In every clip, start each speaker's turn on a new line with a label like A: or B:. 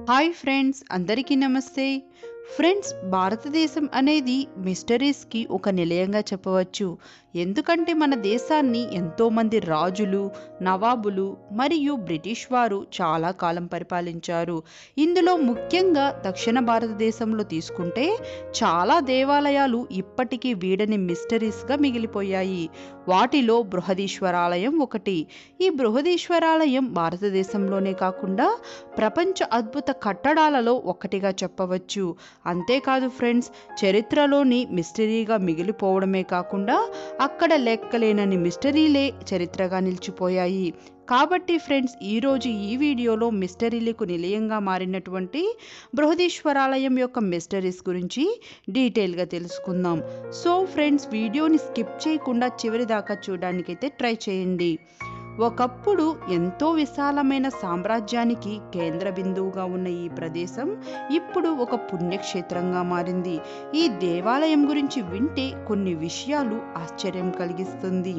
A: hi friends అందరికీ నమస్తే friends భారతదేశం అనేది మిస్టరీస్కి ఒక నిలయంగా చెప్పవచ్చు ఎందుకంటే మన దేశాన్ని ఎంతోమంది రాజులు నవాబులు మరియు బ్రిటిష్ వారు చాలా కాలం పరిపాలించారు ఇందులో ముఖ్యంగా దక్షిణ భారతదేశంలో తీసుకుంటే చాలా దేవాలయాలు ఇప్పటికీ వీడని మిస్టరీస్గా మిగిలిపోయాయి వాటిలో బృహదీశ్వరాలయం ఒకటి ఈ బృహదీశ్వరాలయం భారతదేశంలోనే కాకుండా ప్రపంచ అద్భుత కట్టడాలలో ఒకటిగా చెప్పవచ్చు అంతేకాదు ఫ్రెండ్స్ చరిత్రలోని మిస్టరీగా మిగిలిపోవడమే కాకుండా అక్కడ లెక్కలేనని మిస్టరీలే చరిత్రగా నిలిచిపోయాయి కాబట్టి ఫ్రెండ్స్ ఈరోజు ఈ వీడియోలో మిస్టరీలకు నిలయంగా మారినటువంటి బృహదీశ్వరాలయం యొక్క మిస్టరీస్ గురించి డీటెయిల్గా తెలుసుకుందాం సో ఫ్రెండ్స్ వీడియోని స్కిప్ చేయకుండా చివరి దాకా చూడడానికైతే ట్రై చేయండి ఒకప్పుడు ఎంతో విశాలమైన సామ్రాజ్యానికి కేంద్ర బిందువుగా ఉన్న ఈ ప్రదేశం ఇప్పుడు ఒక పుణ్యక్షేత్రంగా మారింది ఈ దేవాలయం గురించి వింటే కొన్ని విషయాలు ఆశ్చర్యం కలిగిస్తుంది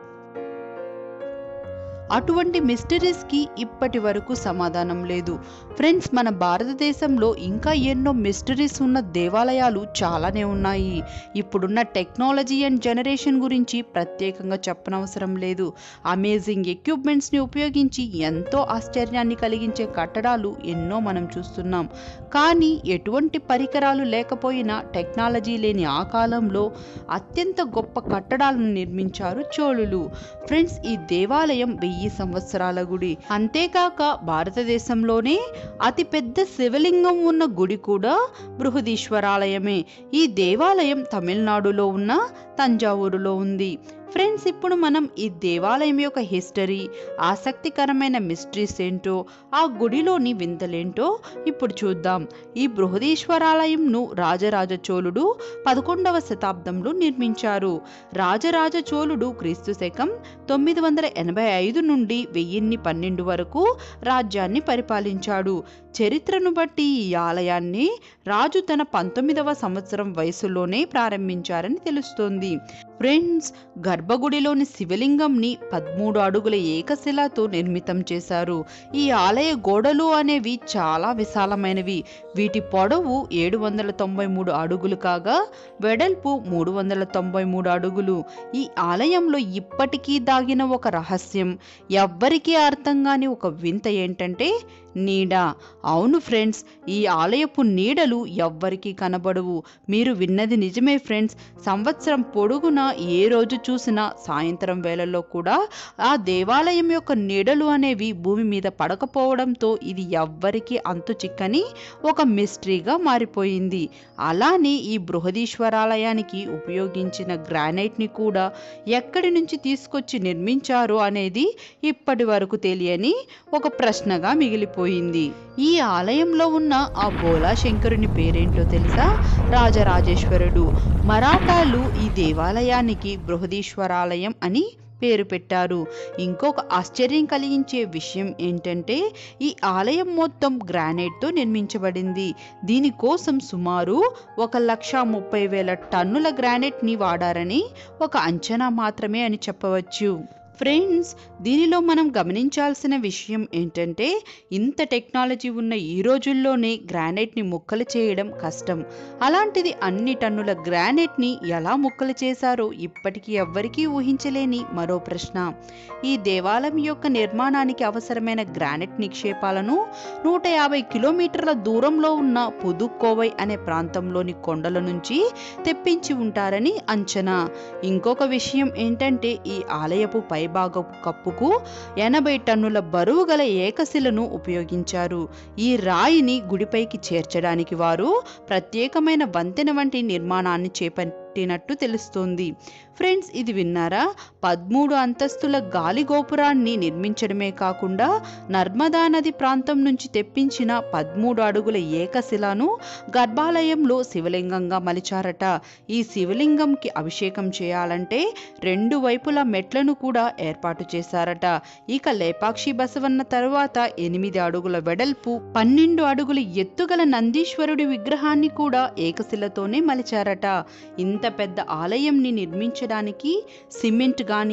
A: అటువంటి మిస్టరీస్కి ఇప్పటి వరకు సమాధానం లేదు ఫ్రెండ్స్ మన భారతదేశంలో ఇంకా ఎన్నో మిస్టరీస్ ఉన్న దేవాలయాలు చాలానే ఉన్నాయి ఇప్పుడున్న టెక్నాలజీ అండ్ జనరేషన్ గురించి ప్రత్యేకంగా చెప్పనవసరం లేదు అమేజింగ్ ఎక్విప్మెంట్స్ని ఉపయోగించి ఎంతో ఆశ్చర్యాన్ని కలిగించే కట్టడాలు ఎన్నో మనం చూస్తున్నాం కానీ ఎటువంటి పరికరాలు లేకపోయినా టెక్నాలజీ లేని ఆ కాలంలో అత్యంత గొప్ప కట్టడాలను నిర్మించారు చోళులు ఫ్రెండ్స్ ఈ దేవాలయం వెయ్యి సంవత్సరాల గుడి అంతేకాక భారతదేశంలోనే అతిపెద్ద శివలింగం ఉన్న గుడి కూడా బృహదీశ్వరాలయమే ఈ దేవాలయం తమిళనాడులో ఉన్న తంజావూరులో ఉంది ఫ్రెండ్స్ ఇప్పుడు మనం ఈ దేవాలయం యొక్క హిస్టరీ ఆసక్తికరమైన మిస్టరీస్ ఏంటో ఆ గుడిలోని వింతలేంటో ఇప్పుడు చూద్దాం ఈ బృహదీశ్వరాలయంను రాజరాజ చోళుడు పదకొండవ శతాబ్దంలో నిర్మించారు రాజరాజ చోళుడు క్రీస్తు శకం తొమ్మిది వందల ఎనభై ఐదు నుండి వెయ్యిన్ని పన్నెండు వరకు రాజ్యాన్ని పరిపాలించాడు చరిత్రను బట్టి ఈ ఆలయాన్ని రాజు తన పంతొమ్మిదవ సంవత్సరం వయసులోనే ప్రారంభించారని తెలుస్తోంది ఫ్రెండ్స్ గర్భగుడిలోని శివలింగంని పదమూడు అడుగుల ఏకశిలతో నిర్మితం చేశారు ఈ ఆలయ గోడలు అనేవి చాలా విశాలమైనవి వీటి పొడవు ఏడు వందల తొంభై మూడు అడుగులు కాగా వెడల్పు మూడు వందల తొంభై మూడు అడుగులు ఈ ఆలయంలో ఇప్పటికీ దాగిన ఒక రహస్యం ఎవ్వరికీ అర్థం కాని ఒక వింత ఏంటంటే నీడ అవును ఫ్రెండ్స్ ఈ ఆలయపు నీడలు ఎవ్వరికీ కనబడవు మీరు విన్నది నిజమే ఫ్రెండ్స్ సంవత్సరం పొడుగునా ఏ రోజు చూసినా సాయంత్రం వేళల్లో కూడా ఆ దేవాలయం యొక్క నీడలు అనేవి భూమి మీద పడకపోవడంతో ఇది ఎవ్వరికీ అంతు చిక్కని ఒక మిస్టరీగా మారిపోయింది అలానే ఈ బృహదీశ్వరాలయానికి ఉపయోగించిన గ్రానైట్ని కూడా ఎక్కడి నుంచి తీసుకొచ్చి నిర్మించారు అనేది ఇప్పటి వరకు తెలియని ఒక ప్రశ్నగా మిగిలిపోయింది ఈ ఆలయంలో ఉన్న ఆ బోలా శంకరుని పేరేంటో తెలుసా రాజరాజేశ్వరుడు మరాఠాలు ఈ దేవాలయానికి బృహదీశ్వరాలయం అని పేరు పెట్టారు ఇంకొక ఆశ్చర్యం కలిగించే విషయం ఏంటంటే ఈ ఆలయం మొత్తం గ్రానైట్తో నిర్మించబడింది దీనికోసం సుమారు ఒక లక్ష ముప్పై వేల టన్నుల గ్రానైట్ని వాడారని ఒక అంచనా మాత్రమే అని చెప్పవచ్చు ఫ్రెండ్స్ దీనిలో మనం గమనించాల్సిన విషయం ఏంటంటే ఇంత టెక్నాలజీ ఉన్న ఈ రోజుల్లోనే గ్రానైట్ని ముక్కలు చేయడం కష్టం అలాంటిది అన్ని టన్నుల గ్రానైట్ని ఎలా ముక్కలు చేశారో ఇప్పటికీ ఎవ్వరికీ ఊహించలేని మరో ప్రశ్న ఈ దేవాలయం యొక్క నిర్మాణానికి అవసరమైన గ్రానైట్ నిక్షేపాలను నూట యాభై కిలోమీటర్ల దూరంలో ఉన్న పుదుక్కోవై అనే ప్రాంతంలోని కొండల నుంచి తెప్పించి ఉంటారని అంచనా ఇంకొక విషయం ఏంటంటే ఈ ఆలయపు పై భాగం కప్పుకు ఎనభై టన్నుల బరువు గల ఏకశిలను ఉపయోగించారు ఈ రాయిని గుడిపైకి చేర్చడానికి వారు ప్రత్యేకమైన వంతెన వంటి నిర్మాణాన్ని చేపట్టినట్టు తెలుస్తోంది ఫ్రెండ్స్ ఇది విన్నారా పదమూడు అంతస్తుల గాలి గోపురాన్ని నిర్మించడమే కాకుండా నర్మదా నది ప్రాంతం నుంచి తెప్పించిన పదమూడు అడుగుల ఏకశిలను గర్భాలయంలో శివలింగంగా మలిచారట ఈ శివలింగంకి అభిషేకం చేయాలంటే రెండు వైపుల మెట్లను కూడా ఏర్పాటు చేశారట ఇక లేపాక్షి బసవన్న తరువాత ఎనిమిది అడుగుల వెడల్పు పన్నెండు అడుగుల ఎత్తుగల నందీశ్వరుడి విగ్రహాన్ని కూడా ఏకశిలతోనే మలిచారట ఇంత పెద్ద ఆలయంని నిర్మించడానికి సిమెంట్ గాని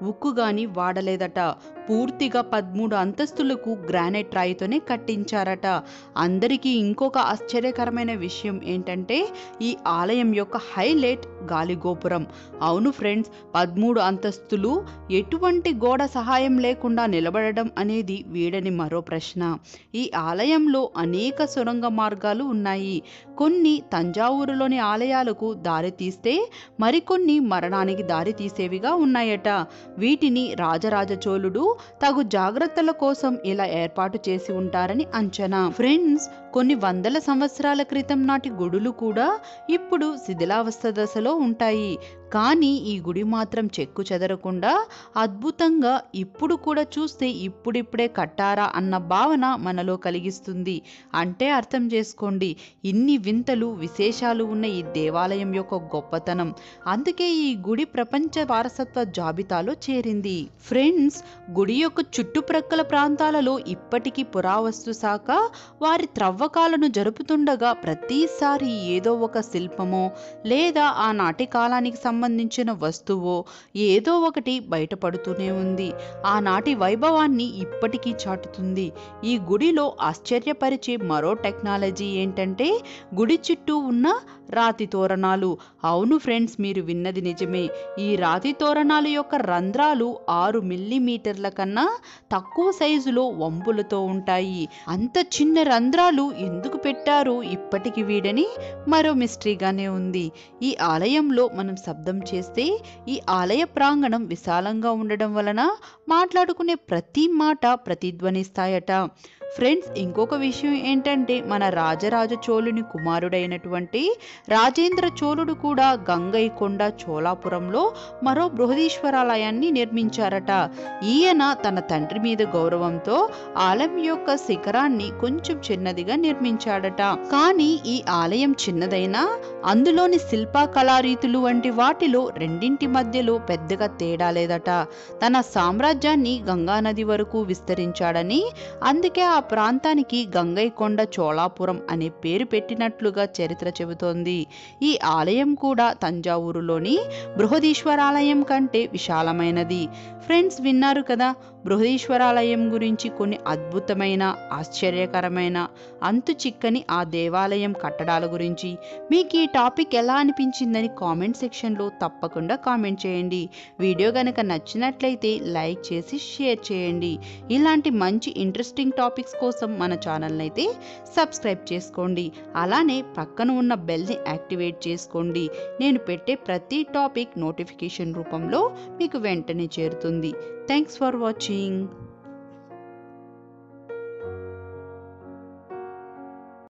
A: ఉక్కు గాని వాడలేదట పూర్తిగా పదమూడు అంతస్తులకు గ్రానైట్ రాయితోనే కట్టించారట అందరికీ ఇంకొక ఆశ్చర్యకరమైన విషయం ఏంటంటే ఈ ఆలయం యొక్క హైలైట్ గాలి గోపురం అవును ఫ్రెండ్స్ పదమూడు అంతస్తులు ఎటువంటి గోడ సహాయం లేకుండా నిలబడడం అనేది వీడని మరో ప్రశ్న ఈ ఆలయంలో అనేక సొరంగ మార్గాలు ఉన్నాయి కొన్ని తంజావూరులోని ఆలయాలకు దారి తీస్తే మరికొన్ని మరణానికి దారి తీసేవిగా ఉన్నాయట వీటిని రాజరాజ చోళుడు తగు జాగ్రత్తల కోసం ఇలా ఏర్పాటు చేసి ఉంటారని అంచనా ఫ్రెండ్స్ కొన్ని వందల సంవత్సరాల క్రితం నాటి గుడులు కూడా ఇప్పుడు శిథిలావస్థ దశలో ఉంటాయి కానీ ఈ గుడి మాత్రం చెక్కు చెదరకుండా అద్భుతంగా ఇప్పుడు కూడా చూస్తే ఇప్పుడిప్పుడే కట్టారా అన్న భావన మనలో కలిగిస్తుంది అంటే అర్థం చేసుకోండి ఇన్ని వింతలు విశేషాలు ఉన్న ఈ దేవాలయం యొక్క గొప్పతనం అందుకే ఈ గుడి ప్రపంచ వారసత్వ జాబితాలో చేరింది ఫ్రెండ్స్ గుడి యొక్క చుట్టుప్రక్కల ప్రాంతాలలో ఇప్పటికీ పురావస్తు శాఖ వారి త్రవ్వకాలను జరుపుతుండగా ప్రతిసారి ఏదో ఒక శిల్పమో లేదా ఆనాటి కాలానికి సంబంధించిన వస్తువో ఏదో ఒకటి బయటపడుతూనే ఉంది ఆనాటి వైభవాన్ని ఇప్పటికీ చాటుతుంది ఈ గుడిలో ఆశ్చర్యపరిచే మరో టెక్నాలజీ ఏంటంటే గుడి చుట్టూ ఉన్న రాతి తోరణాలు అవును ఫ్రెండ్స్ మీరు విన్నది నిజమే ఈ రాతి తోరణాలు యొక్క రంధ్రాలు ఆరు మిల్లీమీటర్ల కన్నా తక్కువ సైజులో వంపులతో ఉంటాయి అంత చిన్న రంధ్రాలు ఎందుకు పెట్టారో ఇప్పటికి వీడని మరో మిస్టరీగానే ఉంది ఈ ఆలయంలో మనం శబ్దం చేస్తే ఈ ఆలయ ప్రాంగణం విశాలంగా ఉండడం వలన మాట్లాడుకునే ప్రతి మాట ప్రతిధ్వనిస్తాయట ఫ్రెండ్స్ ఇంకొక విషయం ఏంటంటే మన రాజరాజ చోళుని కుమారుడైనటువంటి రాజేంద్ర చోళుడు కూడా గంగైకొండ చోళాపురంలో మరో బృహదీశ్వరాలయాన్ని నిర్మించారట ఈయన తన తండ్రి మీద గౌరవంతో ఆలయం యొక్క శిఖరాన్ని కొంచెం చిన్నదిగా నిర్మించాడట కానీ ఈ ఆలయం చిన్నదైనా అందులోని శిల్ప కళారీతులు వంటి వాటిలో రెండింటి మధ్యలో పెద్దగా తేడా లేదట తన సామ్రాజ్యాన్ని గంగానది వరకు విస్తరించాడని అందుకే ఆ ప్రాంతానికి గంగైకొండ చోళాపురం అనే పేరు పెట్టినట్లుగా చరిత్ర చెబుతోంది ఈ ఆలయం కూడా తంజావూరులోని బృహదీశ్వరాలయం కంటే విశాలమైనది ఫ్రెండ్స్ విన్నారు కదా బృహదీశ్వరాలయం గురించి కొన్ని అద్భుతమైన ఆశ్చర్యకరమైన అంతు చిక్కని ఆ దేవాలయం కట్టడాల గురించి మీకు ఈ టాపిక్ ఎలా అనిపించిందని కామెంట్ సెక్షన్లో తప్పకుండా కామెంట్ చేయండి వీడియో కనుక నచ్చినట్లయితే లైక్ చేసి షేర్ చేయండి ఇలాంటి మంచి ఇంట్రెస్టింగ్ టాపిక్స్ కోసం మన ఛానల్ని అయితే సబ్స్క్రైబ్ చేసుకోండి అలానే పక్కన ఉన్న బెల్ని యాక్టివేట్ చేసుకోండి నేను పెట్టే ప్రతి టాపిక్ నోటిఫికేషన్ రూపంలో మీకు వెంటనే చేరుతుంది థ్యాంక్స్ ఫర్ వాచింగ్